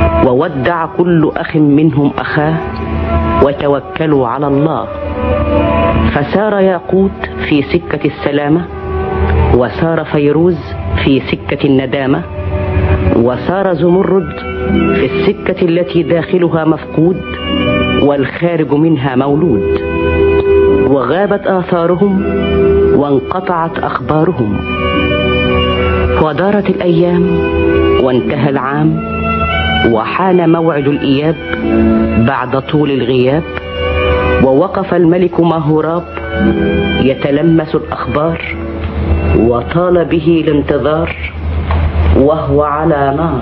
وودع كل أخ منهم أخاه وتوكلوا على الله فسار ياقوت في سكة السلامة وسار فيروز في سكة الندامة وسار زمرد في السكة التي داخلها مفقود والخارج منها مولود وغابت آثارهم وانقطعت أخبارهم ودارت الأيام وانتهى العام وحان موعد الإياب بعد طول الغياب ووقف الملك ماهوراب يتلمس الأخبار وطال به الانتظار وهو على نار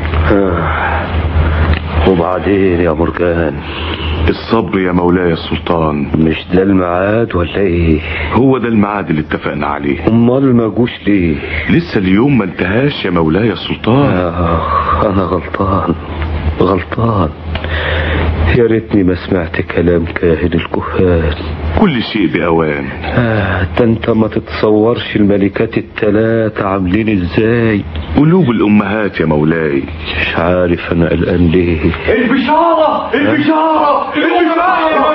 وبعدين يا مرجان الصبر يا مولاي السلطان مش ده الميعاد ولا ايه هو ده الميعاد اللي اتفقنا عليه امال ما جوش ليه لسه اليوم ما انتهاش يا مولاي السلطان آه انا غلطان غلطان يا ريتني ما سمعت كلام كاهن الكهان كل شيء بأوان آه ده انت ما تتصورش الملكات التلاتة عاملين ازاي قلوب الأمهات يا مولاي مش عارف انا قلقان ليه البشارة البشارة البشارة يا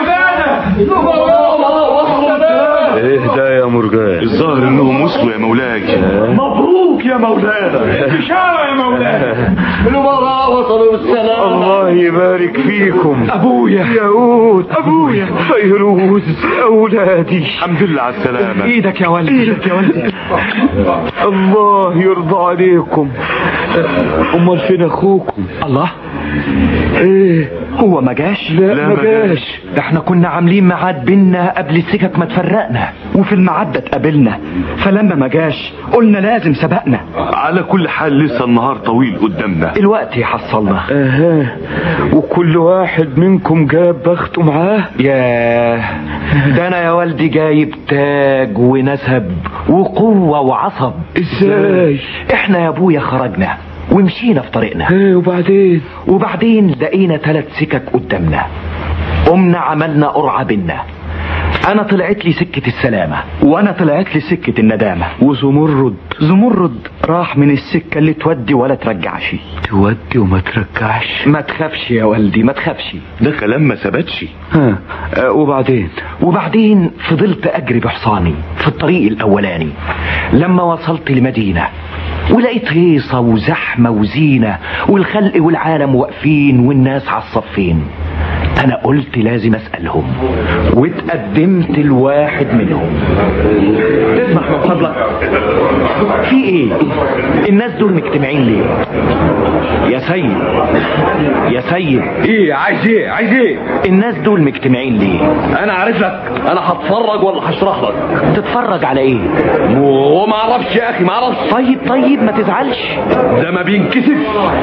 مولانا ايه ده يا مرجان الظاهر انهم وصلوا يا مولاي مبروك يا مولانا البشارة يا مولانا الأمراء وصلوا بالسلام الله يبارك فيكم أبويا ياقوت أبويا فيروز اولادي الحمد لله على السلامة إيدك يا ولدي إيدك يا ولدي الله يرضى عليكم امال فين اخوكم الله ايه هو ما جاش لا ما جاش. ده احنا كنا عاملين ميعاد بينا قبل السكك ما تفرقنا وفي الميعاد ده اتقابلنا فلما ما جاش قلنا لازم سبقنا على كل حال لسه النهار طويل قدامنا الوقت يحصلنا اها وكل واحد منكم جاب بخته معاه ياه ده انا يا والدي جايب تاج ونسب وقوة وعصب ازاي احنا يا ابويا خرجنا ومشينا في طريقنا ايه وبعدين وبعدين لقينا ثلاث سكك قدامنا قمنا عملنا قرعة بينا انا طلعت لي سكة السلامة وانا طلعت لي سكة الندامة وزمرد زمرد راح من السكة اللي تودي ولا ترجعش تودي وما ترجعش ما تخافش يا والدي ما تخافش ده كلام ما ثبتش ها آه، وبعدين وبعدين فضلت اجري بحصاني في الطريق الاولاني لما وصلت لمدينة ولقيت هيصة وزحمة وزينة والخلق والعالم واقفين والناس على الصفين انا قلت لازم اسألهم واتقدمت لواحد منهم تسمح من فضلك في ايه الناس دول مجتمعين ليه يا سيد يا سيد ايه عايز ايه عايز ايه الناس دول مجتمعين ليه انا عارف لك انا هتفرج ولا هشرح لك تتفرج على ايه هو ما اعرفش يا اخي ما اعرفش طيب طيب ما تزعلش ده ما بينكسف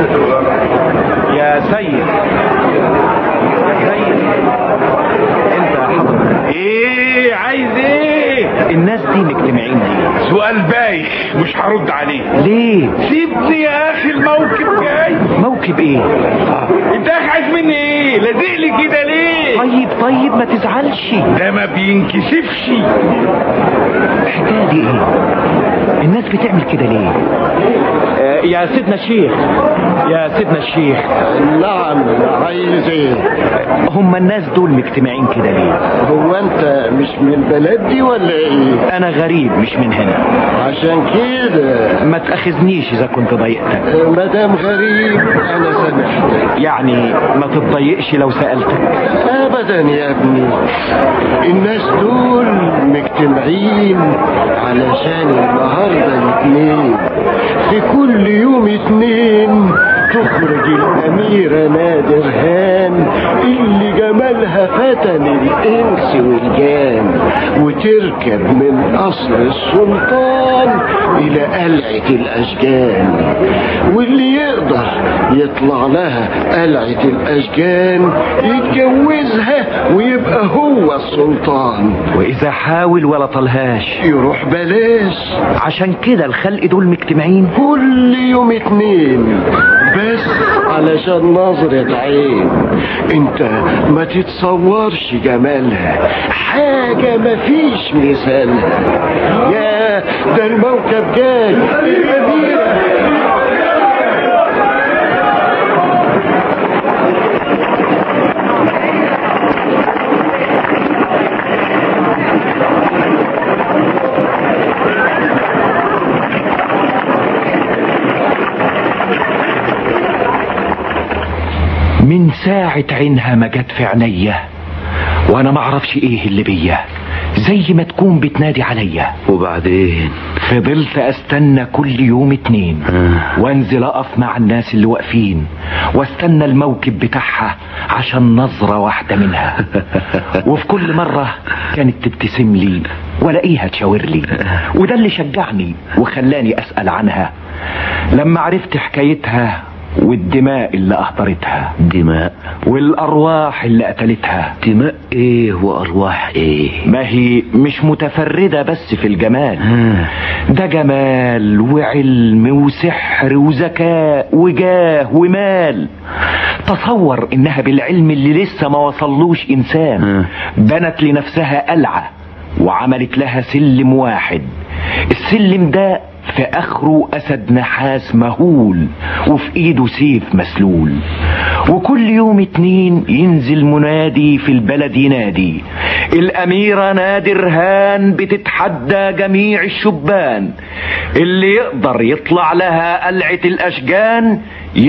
يا سيد يا سيد انت يا حضرتك ايه عايز ايه الناس دي مجتمعين ليه سؤال بايخ مش هرد عليه ليه سيبني يا اخي الموكب جاي موكب ايه انت يا اخي عايز مني ايه لازق لي كده ليه طيب طيب ما تزعلش ده ما بينكسفش الحكايه دي ايه الناس بتعمل كده ليه آه يا سيدنا الشيخ يا سيدنا الشيخ نعم عايز ايه هم الناس دول مجتمعين كده ليه هو انت مش من البلد دي ولا ايه انا غريب مش من هنا عشان كده ما تاخذنيش اذا كنت ضايقتك مدام غريب انا سامحتك يعني ما تتضايقش لو سالتك ابدا يا ابني الناس دول مجتمعين علشان النهارده الاثنين في كل يوم اثنين تخرج الأميرة نادر هان اللي جمالها فتن الإنس والجان وتركب من قصر السلطان إلى قلعة الأشجان واللي يقدر يطلع لها قلعة الأشجان يتجوزها ويبقى هو السلطان واذا حاول ولا طلهاش يروح بلاش عشان كده الخلق دول مجتمعين كل يوم اتنين بس علشان نظرة عين انت ما تتصورش جمالها حاجة مفيش مثالها يا ده الموكب جاي الأميرة من ساعة عينها ما جت في عينيا وانا معرفش ايه اللي بيا زي ما تكون بتنادي عليا وبعدين فضلت استنى كل يوم اتنين آه. وانزل اقف مع الناس اللي واقفين واستنى الموكب بتاعها عشان نظرة واحدة منها وفي كل مرة كانت تبتسم لي والاقيها تشاور لي وده اللي شجعني وخلاني اسأل عنها لما عرفت حكايتها والدماء اللي اهدرتها دماء والارواح اللي قتلتها دماء ايه وارواح ايه ما هي مش متفردة بس في الجمال آه. ده جمال وعلم وسحر وذكاء وجاه ومال تصور انها بالعلم اللي لسه ما وصلوش انسان آه. بنت لنفسها قلعة وعملت لها سلم واحد السلم ده في اخره اسد نحاس مهول وفي ايده سيف مسلول وكل يوم اتنين ينزل منادي في البلد ينادي الاميرة نادر هان بتتحدى جميع الشبان اللي يقدر يطلع لها قلعة الاشجان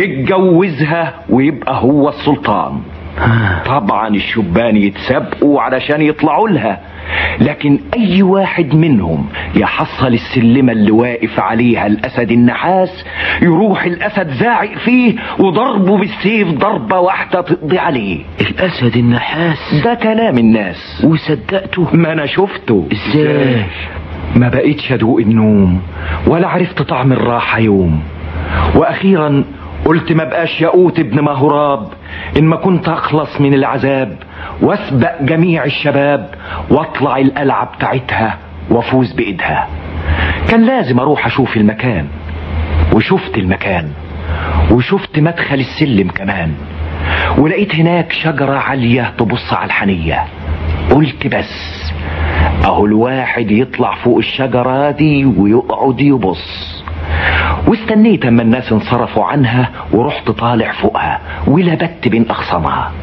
يتجوزها ويبقى هو السلطان طبعا الشبان يتسابقوا علشان يطلعوا لها لكن اي واحد منهم يحصل السلمة اللي واقف عليها الاسد النحاس يروح الاسد زاعق فيه وضربه بالسيف ضربة واحدة تقضي عليه الاسد النحاس ده كلام الناس وصدقته ما انا شفته ازاي ما بقيتش ادوق النوم ولا عرفت طعم الراحة يوم واخيرا قلت ما بقاش ياقوت ابن مهراب ان ما كنت اخلص من العذاب واسبق جميع الشباب واطلع القلعة بتاعتها وافوز بايدها كان لازم اروح اشوف المكان وشفت المكان وشفت مدخل السلم كمان ولقيت هناك شجرة عالية تبص على الحنية قلت بس اهو الواحد يطلع فوق الشجرة دي ويقعد يبص واستنيت اما الناس انصرفوا عنها ورحت طالع فوقها ولبت بين اغصانها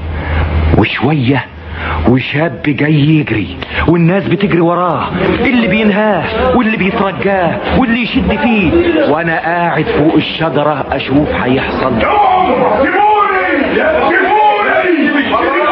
وشوية وشاب جاي يجري والناس بتجري وراه اللي بينهاه واللي بيترجاه واللي يشد فيه وانا قاعد فوق الشجرة اشوف هيحصل سيبوني سيبوني مش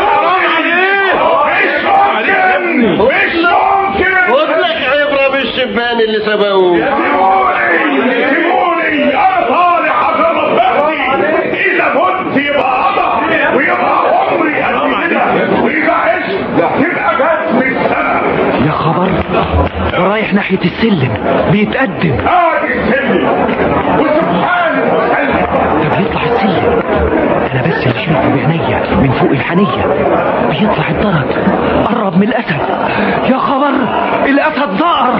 ممكن خد لك عبرة بالشبان اللي سبقوه سيبوني سيبوني انا طالع اجرب نفسي اذا كنت يبقى قضى ويبقى عمري قد كده واذا عشت تبقى جت من السنه يا خبر رايح ناحية السلم بيتقدم ادي السلم وسبحان المسلم ده بيطلع السلم انا بس اللي شايفه بعينيا من فوق الحنية بيطلع الدرج قرب من الاسد يا خبر الاسد ظهر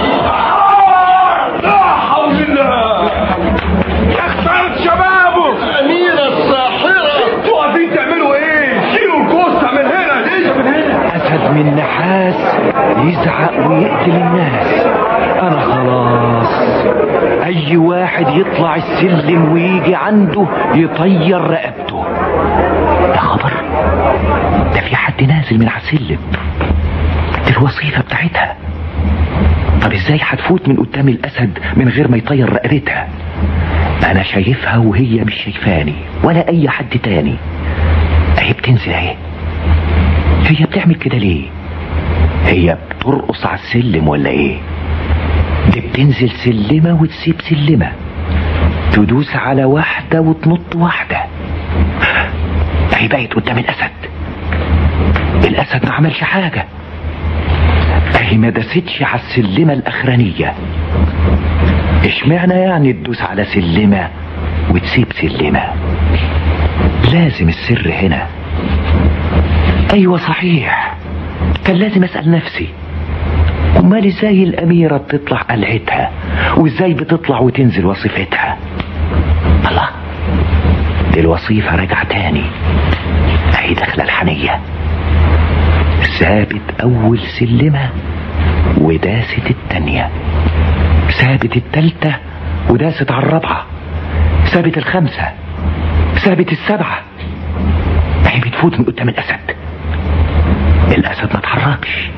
لا حول الله اخترت شبابه أميرة الساحرة انتوا واقفين تعملوا ايه؟ شيلوا الكوسه من هنا ليش من هنا؟ اسد من نحاس يزعق ويقتل الناس انا خلاص اي واحد يطلع السلم ويجي عنده يطير رقبته يا خبر ده في حد نازل من على السلم دي الوصيفة بتاعتها طب ازاي هتفوت من قدام الاسد من غير ما يطير رقبتها انا شايفها وهي مش شايفاني ولا اي حد تاني اهي بتنزل اهي هي بتعمل كده ليه هي بترقص على السلم ولا ايه دي بتنزل سلمة وتسيب سلمة تدوس على واحدة وتنط واحدة اهي بقت قدام الاسد الاسد ما عملش حاجة اهي ما داستش على السلمة الاخرانية اشمعنى يعني تدوس على سلمة وتسيب سلمة لازم السر هنا ايوه صحيح كان لازم اسأل نفسي امال ازاي الاميرة بتطلع قلعتها وازاي بتطلع وتنزل وصفتها الله دي الوصيفة راجعة تاني اهي داخلة الحنية سابت اول سلمة وداست التانية سابت التالتة وداست على الرابعة سابت الخمسة سابت السبعة اهي بتفوت من قدام الاسد الاسد ما اتحركش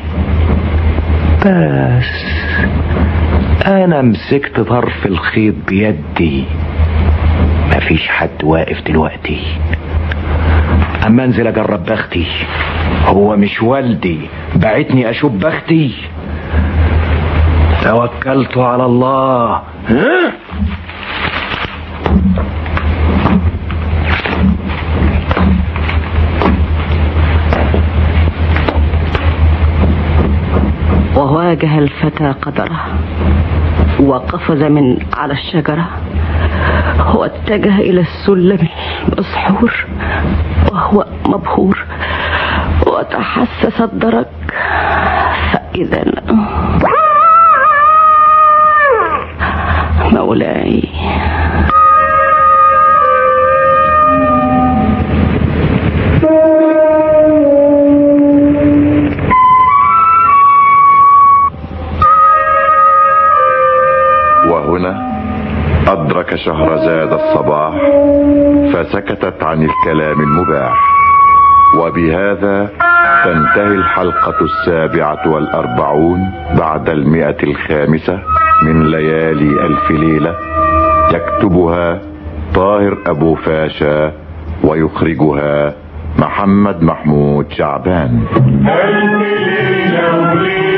بس انا مسكت طرف الخيط بيدي مفيش حد واقف دلوقتي اما انزل اجرب بختي هو مش والدي بعتني اشوف بختي توكلت على الله ها؟ وواجه الفتى قدره وقفز من على الشجرة واتجه إلى السلم المسحور وهو مبهور وتحسس الدرج فإذا مولاي وهنا أدرك شهرزاد الصباح فسكتت عن الكلام المباح وبهذا تنتهي الحلقة السابعة والأربعون بعد المئة الخامسة من ليالي ألف ليلة يكتبها طاهر أبو فاشا ويخرجها محمد محمود شعبان ألف ليلة وليلة